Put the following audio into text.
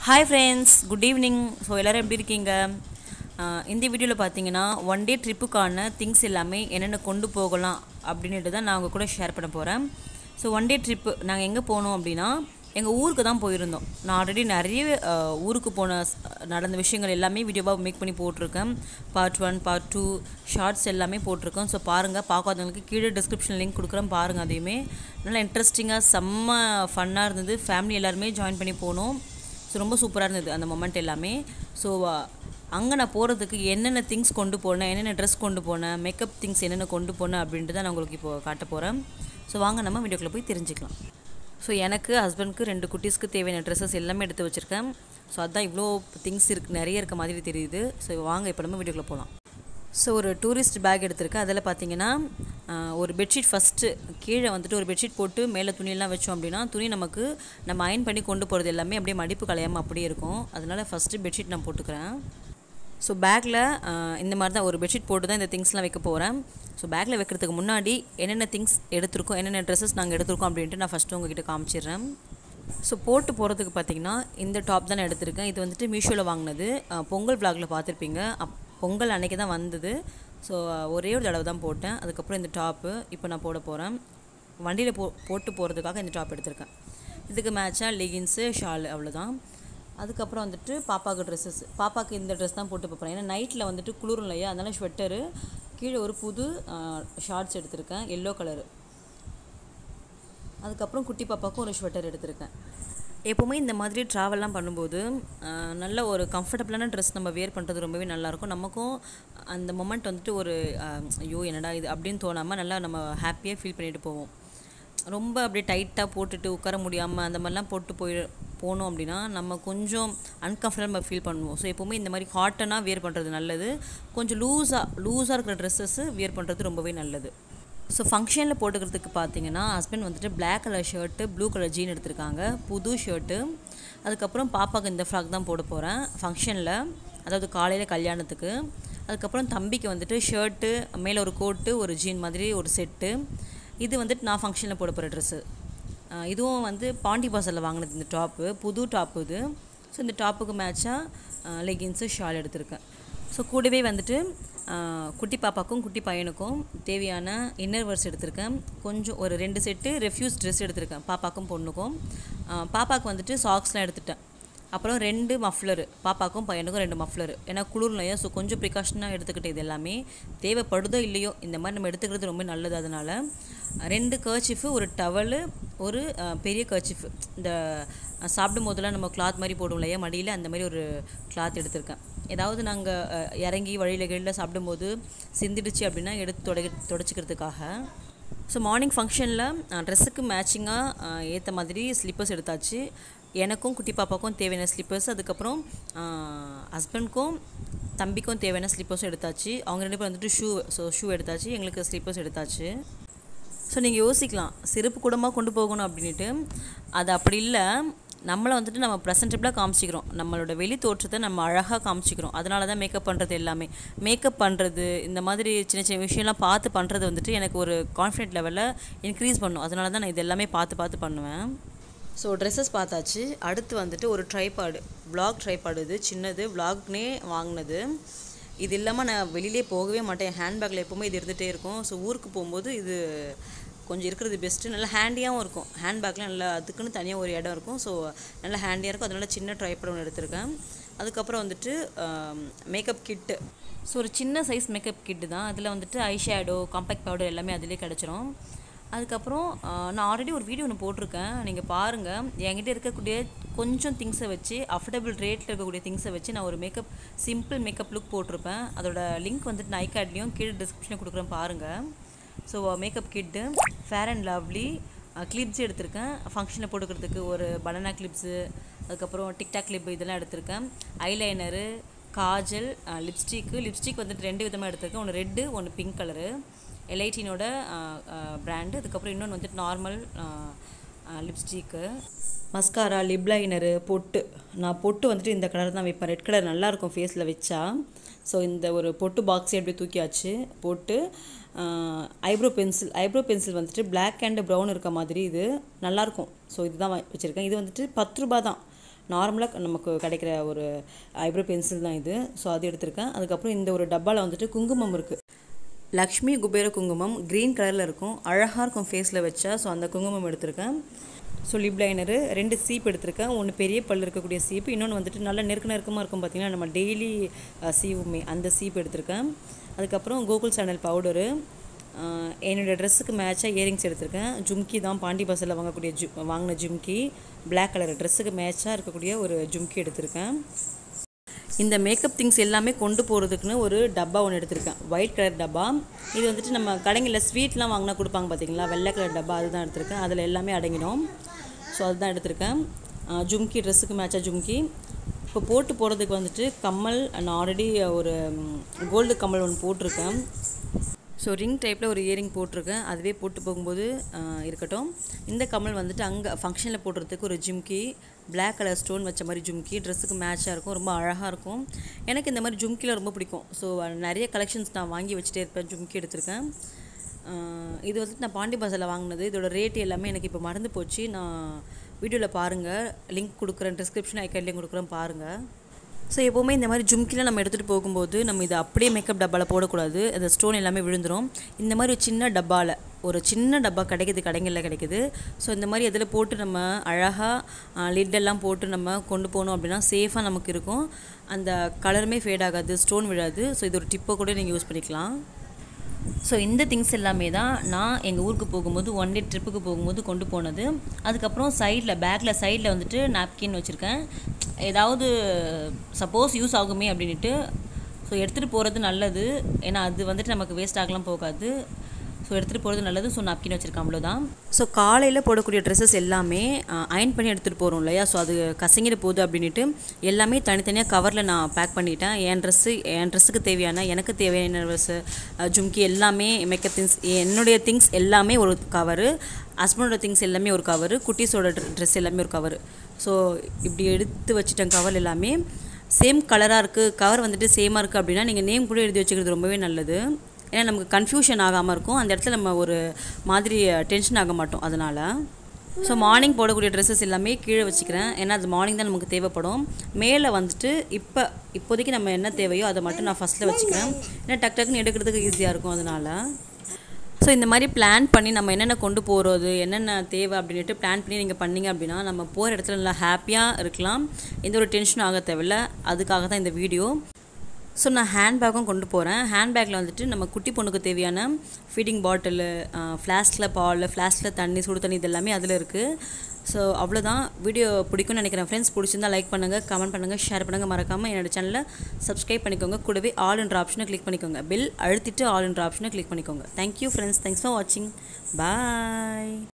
hi friends good evening so எல்லோரும் எப்படி இருக்கீங்க ஆஹ் இந்த வீடியோவில் பார்த்தீங்கன்னா ஒன் டே ட்ரிப்புக்கான திங்ஸ் எல்லாமே என்னென்ன கொண்டு போகலாம் அப்படின்ட்டு தான் நான் உங்கள் கூட ஷேர் பண்ண போகிறேன் ஸோ ஒன் டே ட்ரிப்பு நாங்கள் எங்கே போனோம் அப்படின்னா எங்கள் ஊருக்கு தான் போயிருந்தோம் நான் ஆல்ரெடி நிறைய ஆஹ், ஊருக்கு போன ஸ்- நடந்த விஷயங்கள் எல்லாமே வீடியோவாக மேக் பண்ணி போட்டிருக்கேன் part one part two shorts எல்லாமே போட்டிருக்கோம் ஸோ பாருங்கள் பார்க்காதவங்களுக்கு கீழே டிஸ்கிரிப்ஷன் லிங்க் கொடுக்குறேன் பாருங்கள் அதையுமே நல்லா இன்ட்ரெஸ்டிங்காக செம்ம ஃபன்னாக இருந்தது ஃபேமிலி எல்லாருமே ஜாயின் பண்ணி போனோம் ஸோ ரொம்ப சூப்பராக இருந்தது அந்த மொமெண்ட் எல்லாமே ஸோ அங்கே நான் போகிறதுக்கு என்னென்ன திங்ஸ் கொண்டு போனேன் என்னென்ன ட்ரெஸ் கொண்டு போனேன் மேக்கப் திங்ஸ் என்னென்ன கொண்டு போனேன் அப்படின்ட்டு தான் நான் உங்களுக்கு இப்போ காட்ட போகிறேன் ஸோ வாங்க நம்ம வீடியோக்குள்ளே போய் தெரிஞ்சுக்கலாம் ஸோ எனக்கு ஹஸ்பண்ட்க்கு ரெண்டு குட்டீஸ்க்கு தேவையான ட்ரெஸ்ஸஸ் எல்லாமே எடுத்து வச்சுருக்கேன் ஸோ அதான் இவ்வளோ திங்ஸ் இருக்கு நிறைய இருக்க மாதிரி தெரியுது ஸோ வாங்க இப்போ நம்ம வீடியோக்குள்ளே போகலாம் ஸோ ஒரு டூரிஸ்ட் பேக் எடுத்திருக்கேன் அதில் பார்த்தீங்கன்னா ஆஹ், ஒரு பெட்ஷீட் ஃபஸ்ட்டு கீழே வந்துட்டு ஒரு பெட்ஷீட் போட்டு மேலே துணியெல்லாம் வச்சோம் அப்படின்னா துணி நமக்கு நம்ம அயன் பண்ணி கொண்டு போகிறது எல்லாமே அப்படியே மடிப்பு கலையாமல் அப்படியே இருக்கும் அதனால ஃபஸ்ட்டு பெட்ஷீட் நான் போட்டுக்கிறேன் ஸோ பேக்கில் இந்த மாதிரி தான் ஒரு பெட்ஷீட் போட்டு தான் இந்த திங்ஸ்லாம் வைக்க போகிறேன் ஸோ பேக்கில் வைக்கிறதுக்கு முன்னாடி என்னென்ன திங்ஸ் எடுத்திருக்கோம் என்னென்ன ட்ரெஸ்ஸஸ் நாங்கள் எடுத்திருக்கோம் அப்படின்ட்டு நான் ஃபஸ்ட்டு உங்ககிட்ட காமிச்சிடுறேன் ஸோ போட்டு போகிறதுக்கு பார்த்தீங்கன்னா இந்த டாப் தான் நான் எடுத்திருக்கேன் இது வந்துட்டு மீஷோவில் வாங்கினது அஹ், பொங்கல் விளாகில் பார்த்துருப்பீங்க அப் பொங்கல் அன்னைக்கு தான் வந்தது ஸோ ஒரே ஒரு தடவை தான் போட்டேன் அதுக்கப்புறம் இந்த டாப்பு இப்போ நான் போட போகிறேன் வண்டியில் போ போட்டு போகிறதுக்காக இந்த டாப் எடுத்திருக்கேன் இதுக்கு மேட்சாக லெகின்ஸு ஷால் அவ்வளோதான் அதுக்கப்புறம் வந்துட்டு பாப்பாவுக்கு ட்ரெஸ்ஸஸ் பாப்பாவுக்கு இந்த ட்ரெஸ் தான் போட்டு போகிறேன் ஏன்னா நைட்டில் வந்துட்டு குளிரும் இல்லையா அதனால ஸ்வெட்டரு கீழே ஒரு புது ஷார்ட்ஸ் எடுத்திருக்கேன் எல்லோ கலரு அதுக்கப்புறம் குட்டி பாப்பாவுக்கும் ஒரு ஸ்வெட்டர் எடுத்திருக்கேன் எப்போவுமே இந்த மாதிரி ட்ராவல்லாம் பண்ணும்போது ஆஹ், நல்ல ஒரு கம்ஃபர்டபுளான ட்ரெஸ் நம்ம வேர் பண்ணுறது ரொம்பவே நல்லாயிருக்கும் நமக்கும் அந்த மொமெண்ட் வந்துட்டு ஒரு ஆஹ், ஐயோ என்னடா இது அப்படின்னு தோணாமல் நல்லா நம்ம ஹாப்பியாக ஃபீல் பண்ணிட்டு போவோம் ரொம்ப அப்படியே டைட்டாக போட்டுட்டு உட்கார முடியாமல் அந்த மாதிரிலாம் போட்டு போய் போனோம் அப்படின்னா நம்ம கொஞ்சம் அன்கம்ஃபர்டபுள் நம்ம ஃபீல் பண்ணுவோம் ஸோ எப்போவுமே இந்த மாதிரி காட்டனாக வேர் பண்ணுறது நல்லது கொஞ்சம் லூஸாக லூஸாக இருக்கிற ட்ரெஸ்ஸஸ் வேர் பண்ணுறது ரொம்பவே நல்லது ஸோ ஃபங்க்ஷனில் போட்டுக்கிறதுக்கு பார்த்தீங்கன்னா ஹஸ்பண்ட் வந்துட்டு Black colour shirt blue colour jean எடுத்திருக்காங்க புது ஷர்ட்டு அதுக்கப்புறம் பாப்பாவுக்கு இந்த ஃப்ராக் தான் போட போகிறேன் ஃபங்க்ஷனில் அதாவது காலையில் கல்யாணத்துக்கு அதுக்கப்புறம் தம்பிக்கு வந்துட்டு ஷர்ட்டு மேலே ஒரு கோட்டு ஒரு ஜீன் மாதிரி ஒரு செட்டு இது வந்துட்டு நான் ஃபங்க்ஷனில் போட போகிற ட்ரெஸ்ஸு இதுவும் வந்து பாண்டி பாசலில் வாங்கினது இந்த டாப்பு புது டாப்பு இது ஸோ இந்த டாப்புக்கு மேட்சாக லெகின்ஸு ஷால் எடுத்திருக்கேன் ஸோ கூடவே வந்துட்டு ஆஹ், குட்டி பாப்பாக்கும் குட்டி பையனுக்கும் தேவையான இன்னர் வேர்ஸ் எடுத்திருக்கேன் கொஞ்சம் ஒரு ரெண்டு செட்டு ரெஃப்யூஸ் ட்ரெஸ் எடுத்திருக்கேன் பாப்பாக்கும் பொண்ணுக்கும் ஆஹ், பாப்பாக்கு வந்துட்டு சாக்ஸ்லாம் எடுத்துட்டேன் அப்புறம் ரெண்டு மஃப்ளரு பாப்பாக்கும் பையனுக்கும் ரெண்டு மஃப்ளரு ஏன்னா குளிர் இல்லையா ஸோ கொஞ்சம் ப்ரிகாஷனாக எடுத்துக்கிட்டு இது எல்லாமே தேவைப்படுதோ இல்லையோ இந்த மாதிரி நம்ம எடுத்துக்கிறது ரொம்ப நல்லது அதனால் ரெண்டு கர்ச்சிஃபு ஒரு டவலு ஒரு அஹ், பெரிய கர்ச்சிஃபு இந்த அஹ், சாப்பிடும் போதெல்லாம் நம்ம கிளாத் மாதிரி போடுவோம் இல்லையா மடியில் அந்த மாதிரி ஒரு கிளாத் எடுத்திருக்கேன் ஏதாவது நாங்கள் இறங்கி வழியில் கீழில் சாப்பிடும்போது சிந்திடுச்சு அப்படின்னா எடுத்து தொடை தொடச்சிக்கிறதுக்காக ஸோ மார்னிங் ஃபங்க்ஷனில் ட்ரெஸ்ஸுக்கு மேட்சிங்காக ஏற்ற மாதிரி ஸ்லிப்பர்ஸ் எடுத்தாச்சு எனக்கும் குட்டி பாப்பாக்கும் தேவையான ஸ்லிப்பர்ஸ் அதுக்கப்புறம் ஹஸ்பண்ட்க்கும் தம்பிக்கும் தேவையான ஸ்லிப்பர்ஸும் எடுத்தாச்சு அவங்க ரெண்டு பேரும் வந்துட்டு ஷூ ஸோ ஷூ எடுத்தாச்சு எங்களுக்கு ஸ்லிப்பர்ஸ் எடுத்தாச்சு ஸோ நீங்கள் யோசிக்கலாம் செருப்பு கூடமாக கொண்டு போகணும் அப்படின்ட்டு அது அப்படி இல்லை நம்மளை வந்துட்டு நம்ம ப்ரெசன்டபிளாக காமிச்சிக்கிறோம் நம்மளோட வெளி தோற்றத்தை நம்ம அழகாக காமிச்சிக்கிறோம் அதனால தான் மேக்கப் பண்ணுறது எல்லாமே மேக்கப் பண்ணுறது இந்த மாதிரி சின்ன சின்ன விஷயம்லாம் பார்த்து பண்ணுறது வந்துட்டு எனக்கு ஒரு கான்ஃபிடென்ட் லெவலில் இன்க்ரீஸ் பண்ணும் அதனால தான் நான் இது எல்லாமே பார்த்து பார்த்து பண்ணுவேன் ஸோ ட்ரெஸ்ஸஸ் பார்த்தாச்சு அடுத்து வந்துட்டு ஒரு ட்ரைபாடு vlog ட்ரைபாடு இது சின்னது vlogனே வாங்கினது இது இல்லாமல் நான் வெளியிலே போகவே மாட்டேன் ஹேண்ட்பேக்கில் எப்போவுமே இது இருந்துகிட்டே இருக்கும் ஸோ ஊருக்கு போகும்போது இது கொஞ்சம் இருக்கிறது பெஸ்ட்டு நல்லா ஹேண்டியாகவும் இருக்கும் ஹேண்ட்பேக்கில் நல்லா அதுக்குன்னு தனியாக ஒரு இடம் இருக்கும் ஸோ நல்லா ஹேண்டியாக இருக்கும் அதனால சின்ன ட்ரைபட் ஒன்று எடுத்திருக்கேன் அதுக்கப்புறம் வந்துட்டு மேக்கப் கிட்டு ஸோ ஒரு சின்ன சைஸ் மேக்கப் கிட்டு தான் அதில் வந்துட்டு ஐ ஷேடோ காம்பேக்ட் பவுடர் எல்லாமே அதிலே கிடச்சிரும் அதுக்கப்புறம் ஆஹ், நான் ஆல்ரெடி ஒரு வீடியோ ஒன்று போட்டிருக்கேன் நீங்கள் பாருங்கள் என்கிட்ட இருக்கக்கூடிய கொஞ்சம் திங்ஸை வச்சு அஃபோர்டபுள் ரேட்டில் இருக்கக்கூடிய திங்ஸை வச்சு நான் ஒரு மேக்கப் சிம்பிள் மேக்கப் லுக் போட்டிருப்பேன் அதோட லிங்க் வந்துட்டு நான் ஐகார்ட்லேயும் கீழே டிஸ்கிரிப்ஷனில் கொடுக்குறேன் பாருங்கள் so makeup kit fair and lovely clips எடுத்திருக்கேன் ஃபங்க்ஷனில் போட்டுக்கிறதுக்கு ஒரு பனானா கிளிப்ஸு அதுக்கப்புறம் டிக்டாக் கிளிப் இதெல்லாம் எடுத்திருக்கேன் ஐலைனரு காஜல் லிப்ஸ்டிக்கு லிப்ஸ்டிக் வந்துட்டு ரெண்டு விதமாக எடுத்திருக்கேன் ஒன்று ரெட்டு ஒன்று பிங்க் கலரு எல்ஐடினோட பிராண்டு அதுக்கப்புறம் இன்னொன்று வந்துட்டு normal lipstick mascara lip liner பொட்டு நான் பொட்டு வந்துட்டு இந்த கலர் தான் வைப்பேன் ரெட் கலர் நல்லாயிருக்கும் ஃபேஸில் வச்சா ஸோ இந்த ஒரு பொட்டு பாக்ஸே அப்படியே தூக்கியாச்சு போட்டு ஐப்ரோ பென்சில் ஐப்ரோ பென்சில் வந்துட்டு Black அண்ட் ப்ரௌன் இருக்க மாதிரி இது நல்லாயிருக்கும் ஸோ இதுதான் வ- வச்சுருக்கேன் இது வந்துட்டு பத்து ரூபா தான் நார்மலாக நமக்கு கிடைக்கிற ஒரு ஐப்ரோ பென்சில் தான் இது ஸோ அது எடுத்திருக்கேன் அதுக்கப்புறம் இந்த ஒரு டப்பாவில் வந்துட்டு குங்குமம் இருக்குது லக்ஷ்மி குபேர குங்குமம் க்ரீன் கலரில் இருக்கும் அழகாக இருக்கும் ஃபேஸில் வச்சா ஸோ அந்த குங்குமம் எடுத்திருக்கேன் ஸோ லிப் லைனரு ரெண்டு சீப் எடுத்திருக்கேன் ஒன்று பெரிய பல் இருக்கக்கூடிய சீப்பு இன்னொன்று வந்துட்டு நல்லா நெருக்க நெருக்கமாக இருக்கும் பார்த்தீங்கன்னா நம்ம டெய்லி சீவுமே அந்த சீப் எடுத்திருக்கேன் அதுக்கப்புறம் கோகுல் சேனல் பவுடரு என்னோடய ட்ரெஸ்ஸுக்கு மேட்சாக இயரிங்ஸ் எடுத்திருக்கேன் ஜும்கி தான் பாண்டி பஸ்ஸில் வாங்கக்கூடிய ஜு வாங்கின ஜும்கி பிளாக் கலர் ட்ரெஸ்ஸுக்கு மேட்சாக இருக்கக்கூடிய ஒரு ஜும்கி எடுத்திருக்கேன் இந்த மேக்கப் திங்ஸ் எல்லாமே கொண்டு போகிறதுக்குன்னு ஒரு டப்பா ஒன்று எடுத்திருக்கேன் ஒயிட் கலர் டப்பா இது வந்துட்டு நம்ம கடைங்களில் ஸ்வீட்லாம் வாங்கினா கொடுப்பாங்க பார்த்தீங்களா வெள்ளை கலர் டப்பா அதுதான் எடுத்திருக்கேன் அதில் எல்லாமே அடங்கிடும் ஸோ அதுதான் எடுத்திருக்கேன் அஹ் ஜும்கி ட்ரெஸ்ஸுக்கு மேட்சாக ஜும்கி இப்போ போட்டு போகிறதுக்கு வந்துட்டு கம்மல் நான் ஆல்ரெடி ஒரு கோல்டு கம்மல் ஒன்று போட்டிருக்கேன் ஸோ ரிங் டைப்பில் ஒரு இயரிங் போட்டிருக்கேன் அதுவே போட்டு போகும்போது ஆஹ், இருக்கட்டும் இந்த கம்மல் வந்துட்டு அங்கே ஃபங்க்ஷனில் போடுறதுக்கு ஒரு ஜிம்கி Black கலர் ஸ்டோன் வச்ச மாதிரி ஜும்கி ட்ரெஸ்ஸுக்கு மேட்சாக இருக்கும் ரொம்ப அழகாக இருக்கும் எனக்கு இந்த மாதிரி ஜும்கியில் ரொம்ப பிடிக்கும் ஸோ நிறைய கலெக்ஷன்ஸ் நான் வாங்கி வச்சுட்டே இருப்பேன் ஜும்கி எடுத்திருக்கேன் ஆஹ், இது வந்துட்டு நான் பாண்டி பஸாரில் வாங்கினது இதோட ரேட் எல்லாமே எனக்கு இப்போ மறந்து போச்சு நான் வீடியோவில் பாருங்கள் லிங்க் கொடுக்குறேன் டிஸ்கிரிப்ஷன் ஐக்கன்லேயும் கொடுக்குறேன் பாருங்கள் ஸோ எப்போவுமே இந்த மாதிரி ஜும்கிலாம் நம்ம எடுத்துகிட்டு போகும்போது நம்ம இதை அப்படியே மேக்கப் டப்பாவில் போடக்கூடாது அந்த ஸ்டோன் எல்லாமே விழுந்துரும் இந்த மாதிரி ஒரு சின்ன டப்பாவில் ஒரு சின்ன டப்பா கிடைக்குது கடைகளில் கிடைக்குது ஸோ இந்த மாதிரி அதில் போட்டு நம்ம அழகாக லிட்டெல்லாம் போட்டு நம்ம கொண்டு போனோம் அப்படின்னா சேஃபாக நமக்கு இருக்கும் அந்த கலருமே ஃபேட் ஆகாது ஸ்டோன் விழாது ஸோ இது ஒரு டிப்பை கூட நீங்கள் யூஸ் பண்ணிக்கலாம் ஸோ இந்த திங்ஸ் எல்லாமே தான் நான் எங்கள் ஊருக்கு போகும்போது ஒன் டே ட்ரிப்புக்கு போகும்போது கொண்டு போனது அதுக்கப்புறம் சைடில் பேக்கில் சைடில் வந்துட்டு நாப்கின் வச்சுருக்கேன் ஏதாவது சப்போஸ் யூஸ் ஆகுமே அப்படின்ட்டு ஸோ எடுத்துகிட்டு போகிறது நல்லது ஏன்னா அது வந்துட்டு நமக்கு வேஸ்ட் ஆகலாம் போகாது ஸோ எடுத்துகிட்டு போகிறது நல்லது ஸோ நாப்கின் வச்சுருக்கேன் அவ்வளோதான் ஸோ காலையில் போடக்கூடிய ட்ரெஸ்ஸஸ் எல்லாமே அயன் பண்ணி எடுத்துகிட்டு போகிறோம் இல்லையா ஸோ அது கசங்கிட போகுது அப்படின்ட்டு எல்லாமே தனித்தனியாக கவரில் நான் பேக் பண்ணிட்டேன் என் ட்ரெஸ்ஸு என் ட்ரெஸ்ஸுக்கு தேவையான எனக்கு தேவையான ட்ரெஸ்ஸு ஜும்கி எல்லாமே மேக்கப் திங்ஸ் என்னுடைய திங்ஸ் எல்லாமே ஒரு கவரு ஹஸ்பண்டோட திங்ஸ் எல்லாமே ஒரு கவரு குட்டீஸோட ட்ரெஸ் எல்லாமே ஒரு கவரு ஸோ இப்படி எடுத்து வச்சுட்டேன் கவர் எல்லாமே சேம் கலராக இருக்குது கவர் வந்துட்டு சேமாக இருக்குது அப்படின்னா நீங்கள் நேம் கூட எழுதி வச்சுக்கிறது ரொம்பவே நல்லது ஏன்னா நமக்கு கன்ஃபியூஷன் ஆகாமல் இருக்கும் அந்த இடத்துல நம்ம ஒரு மாதிரி டென்ஷன் ஆக மாட்டோம் அதனால் ஸோ மார்னிங் போடக்கூடிய ட்ரெஸ்ஸஸ் எல்லாமே கீழே வச்சுக்கிறேன் ஏன்னா அது மார்னிங் தான் நமக்கு தேவைப்படும் மேலே வந்துட்டு இப்போ இப்போதைக்கு நம்ம என்ன தேவையோ அதை மட்டும் நான் ஃபஸ்ட்டில் வச்சுக்கிறேன் ஏன்னா டக் டக்குன்னு எடுக்கிறதுக்கு ஈஸியாக இருக்கும் அதனால் ஸோ இந்த மாதிரி பிளான் பண்ணி நம்ம என்னென்ன கொண்டு போகிறது என்னென்ன தேவை அப்படின்ட்டு பிளான் பண்ணி நீங்கள் பண்ணீங்க அப்படின்னா நம்ம போகிற இடத்துல நல்லா ஹாப்பியாக இருக்கலாம் எந்த ஒரு டென்ஷனும் ஆக தேவையில்ல அதுக்காக தான் இந்த வீடியோ ஸோ நான் ஹேண்ட்பேக்கும் கொண்டு போகிறேன் ஹேண்ட்பேக்கில் வந்துட்டு நம்ம குட்டி பொண்ணுக்கு தேவையான ஃபீடிங் பாட்டிலு ஃப்ளாஸ்கில் பால் ஃப்ளாஸ்கில் தண்ணி சுடு தண்ணி இது எல்லாமே அதில் இருக்குது ஸோ அவ்வளோதான் வீடியோ பிடிக்கும்னு நினைக்கிறேன் ஃப்ரெண்ட்ஸ் பிடிச்சிருந்தா லைக் பண்ணுங்கள் கமெண்ட் பண்ணுங்கள் ஷேர் பண்ணுங்கள் மறக்காமல் என்னோட சேனலை சப்ஸ்கிரைப் பண்ணிக்கோங்க கூடவே ஆல் என்ற ஆப்ஷனை கிளிக் பண்ணிக்கோங்க பெல் அழுத்திட்டு ஆல் என்ற ஆப்ஷனை கிளிக் பண்ணிக்கோங்க தேங்க்யூ ஃப்ரெண்ட்ஸ் தேங்க்ஸ் ஃபார் வாட்சிங் பாய்